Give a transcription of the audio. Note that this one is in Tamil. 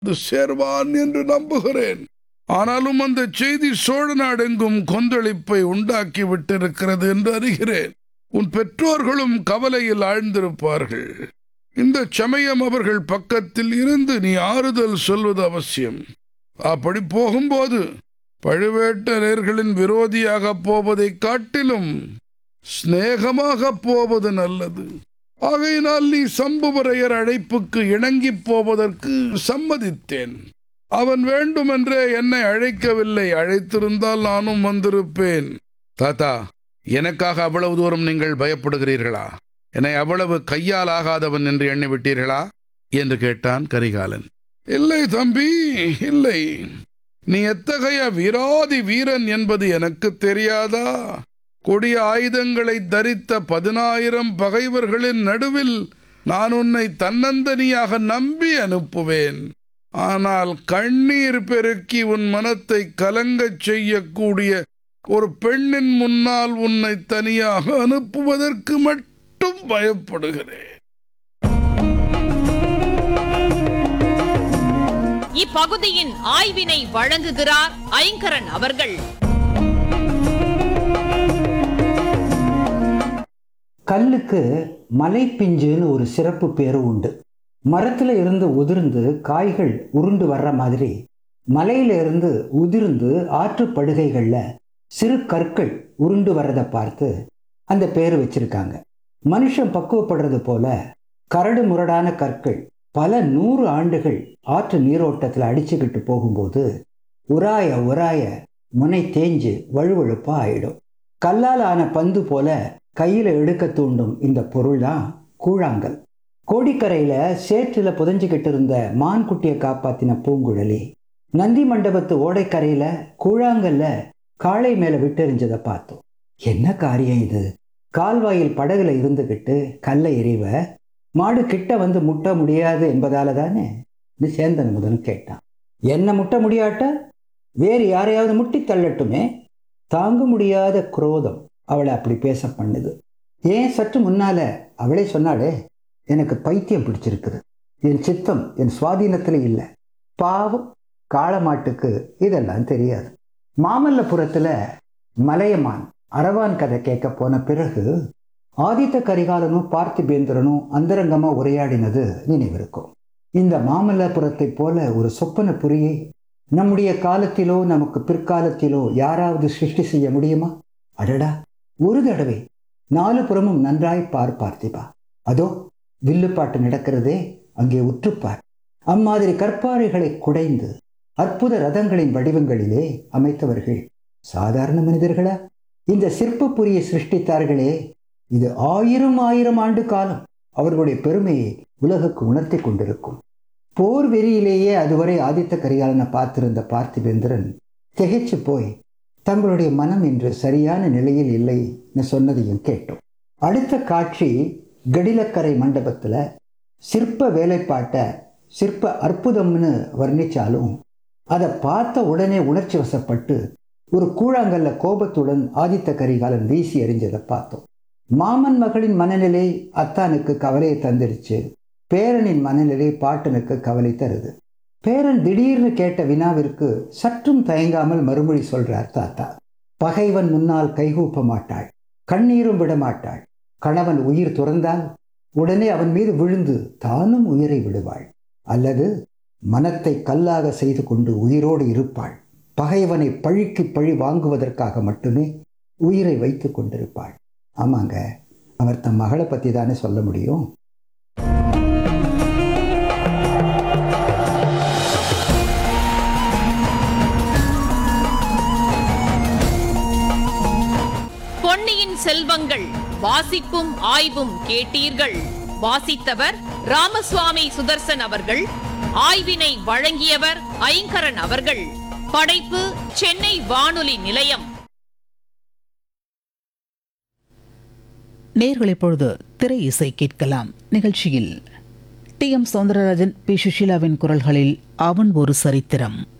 வந்து சேர்வான் என்று நம்புகிறேன் ஆனாலும் அந்த செய்தி சோழ நாடெங்கும் கொந்தளிப்பை உண்டாக்கி விட்டிருக்கிறது என்று அறிகிறேன் உன் பெற்றோர்களும் கவலையில் ஆழ்ந்திருப்பார்கள் இந்த சமயம் அவர்கள் பக்கத்தில் இருந்து நீ ஆறுதல் சொல்வது அவசியம் அப்படி போகும்போது பழுவேட்டரையர்களின் விரோதியாக போவதைக் காட்டிலும் சிநேகமாக போவது நல்லது ஆகையினால் நீ சம்புவரையர் அழைப்புக்கு இணங்கிப் போவதற்கு சம்மதித்தேன் அவன் வேண்டுமென்றே என்னை அழைக்கவில்லை அழைத்திருந்தால் நானும் வந்திருப்பேன் தாத்தா எனக்காக அவ்வளவு தூரம் நீங்கள் பயப்படுகிறீர்களா என்னை அவ்வளவு கையால் ஆகாதவன் என்று எண்ணிவிட்டீர்களா என்று கேட்டான் கரிகாலன் இல்லை தம்பி இல்லை நீ எத்தகைய வீராதி வீரன் என்பது எனக்கு தெரியாதா கொடிய ஆயுதங்களை தரித்த பதினாயிரம் பகைவர்களின் நடுவில் நான் உன்னை தன்னந்தனியாக நம்பி அனுப்புவேன் ஆனால் கண்ணீர் பெருக்கி உன் மனத்தை கலங்கச் செய்யக்கூடிய ஒரு பெண்ணின் முன்னால் உன்னை தனியாக அனுப்புவதற்கு மட்டும் பயப்படுகிறேன் இப்பகுதியின் ஆய்வினை வழங்குகிறார் ஐங்கரன் அவர்கள் கல்லுக்கு மலைப்பிஞ்சுன்னு ஒரு சிறப்பு பேரு உண்டு மரத்துல இருந்து உதிர்ந்து காய்கள் உருண்டு வர்ற மாதிரி மலையில இருந்து உதிர்ந்து ஆற்று படுகைகள்ல சிறு கற்கள் உருண்டு வர்றதை பார்த்து அந்த பேர் வச்சிருக்காங்க மனுஷன் பக்குவப்படுறது போல கரடு முரடான கற்கள் பல நூறு ஆண்டுகள் ஆற்று நீரோட்டத்தில் அடிச்சுக்கிட்டு போகும்போது உராய உராய முனை தேஞ்சு வழுவழுப்பா ஆயிடும் கல்லால் ஆன பந்து போல கையில எடுக்க தூண்டும் இந்த பொருள் தான் கூழாங்கல் கோடிக்கரையில சேற்றுல புதைஞ்சுக்கிட்டு இருந்த மான் குட்டியை காப்பாத்தின பூங்குழலி நந்தி மண்டபத்து ஓடைக்கரையில கூழாங்கல்ல காளை மேல விட்டெறிஞ்சதை பார்த்தோம் என்ன காரியம் இது கால்வாயில் படகுல இருந்துகிட்டு கல்லை எறிவ மாடு கிட்ட வந்து முட்ட முடியாது என்பதால தானே சேந்தன் முதன் கேட்டான் என்ன முட்ட முடியாட்ட வேறு யாரையாவது முட்டி தள்ளட்டுமே தாங்க முடியாத குரோதம் அவளை அப்படி பேச பண்ணுது ஏன் சற்று முன்னால அவளே சொன்னாலே எனக்கு பைத்தியம் பிடிச்சிருக்குது என் சித்தம் என் சுவாதீனத்தில் இல்லை பாவம் காளமாட்டுக்கு இதெல்லாம் தெரியாது மாமல்லபுரத்துல மலையமான் அரவான் கதை கேட்க போன பிறகு ஆதித்த கரிகாலனும் பார்த்திபேந்திரனும் அந்தரங்கமா உரையாடினது நினைவிருக்கும் இந்த மாமல்லபுரத்தை போல ஒரு சொப்பன புரியை நம்முடைய காலத்திலோ நமக்கு பிற்காலத்திலோ யாராவது சிருஷ்டி செய்ய முடியுமா அடடா ஒரு தடவை நாலு புறமும் நன்றாய் பார் பார்த்திபா அதோ வில்லுப்பாட்டு நடக்கிறதே அங்கே உற்றுப்பார் அம்மாதிரி கற்பாறைகளை குடைந்து அற்புத ரதங்களின் வடிவங்களிலே அமைத்தவர்கள் சாதாரண மனிதர்களா இந்த சிற்ப புரியை சிருஷ்டித்தார்களே இது ஆயிரம் ஆயிரம் ஆண்டு காலம் அவர்களுடைய பெருமையை உலகுக்கு உணர்த்தி கொண்டிருக்கும் போர் வெறியிலேயே அதுவரை ஆதித்த கரிகாலனை பார்த்திருந்த பார்த்திபேந்திரன் திகைச்சு போய் தங்களுடைய மனம் இன்று சரியான நிலையில் இல்லைன்னு சொன்னதையும் கேட்டோம் அடுத்த காட்சி கடிலக்கரை மண்டபத்துல சிற்ப வேலைப்பாட்டை சிற்ப அற்புதம்னு வர்ணிச்சாலும் அதை பார்த்த உடனே உணர்ச்சி வசப்பட்டு ஒரு கூழாங்கல்ல கோபத்துடன் ஆதித்த கரிகாலன் வீசி எறிஞ்சதை பார்த்தோம் மாமன் மகளின் மனநிலை அத்தானுக்கு கவலையை தந்துடுச்சு பேரனின் மனநிலை பாட்டனுக்கு கவலை தருது பேரன் திடீர்னு கேட்ட வினாவிற்கு சற்றும் தயங்காமல் மறுமொழி சொல்றார் தாத்தா பகைவன் முன்னால் கைகூப்ப மாட்டாள் கண்ணீரும் விட மாட்டாள் கணவன் உயிர் துறந்தால் உடனே அவன் மீது விழுந்து தானும் உயிரை விடுவாள் அல்லது மனத்தை கல்லாக செய்து கொண்டு உயிரோடு இருப்பாள் பகைவனை பழிக்கு பழி வாங்குவதற்காக மட்டுமே உயிரை வைத்து கொண்டிருப்பாள் ஆமாங்க அவர் தம் மகளை பற்றி தானே சொல்ல முடியும் பொன்னியின் செல்வங்கள் வாசிப்பும் ஆய்வும் கேட்டீர்கள் வாசித்தவர் ராமசுவாமி சுதர்சன் அவர்கள் ஆய்வினை வழங்கியவர் ஐங்கரன் அவர்கள் படைப்பு சென்னை வானொலி நிலையம் நேர்கள் இப்பொழுது திரை இசை கேட்கலாம் நிகழ்ச்சியில் டி எம் சௌந்தரராஜன் பி சுஷீலாவின் குரல்களில் அவன் ஒரு சரித்திரம்